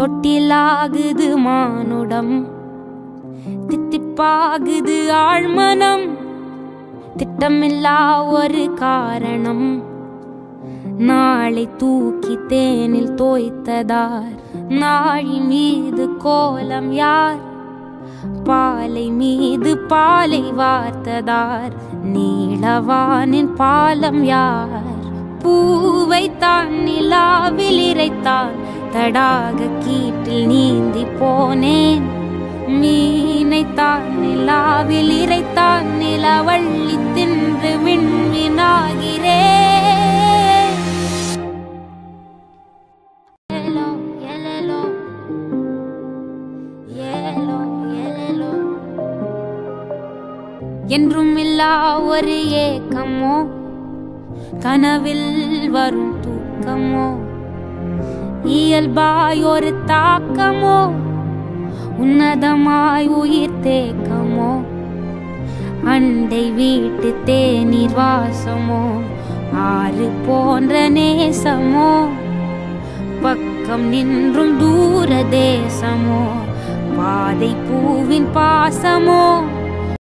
தொட்டிலாகுது மானுடம் தித்திப்பாகுது ஆழ்மனம் திட்டமில்லா ஒரு காரணம் நாளை தூக்கி தேனில் தோய்த்ததார் நாழி மீது கோலம் யார் பாலை மீது பாலை வார்த்ததார் நீளவானின் பாலம் யார் பூவை தான் நிலாவில் இறைத்தான் தடாக கீட்டில் நீந்தி போனேன் மீனை தான் நிலாவில் இறைத்தான் நிலவள்ளி தின்று விண்மீனாகிறேன் Yellow, yellow, yellow, yellow. என்றும் இல்லா ஒரு ஏக்கமோ கனவில் வரும் தூக்கமோ இயல்பாய் ஒரு தாக்கமோ உன்னதமாய் உயிர் தேக்கமோ அண்டை வீட்டு தேநீர் வாசமோ ஆறு போன்ற நேசமோ பக்கம் நின்றும் தூர தேசமோ பாதை பூவின் பாசமோ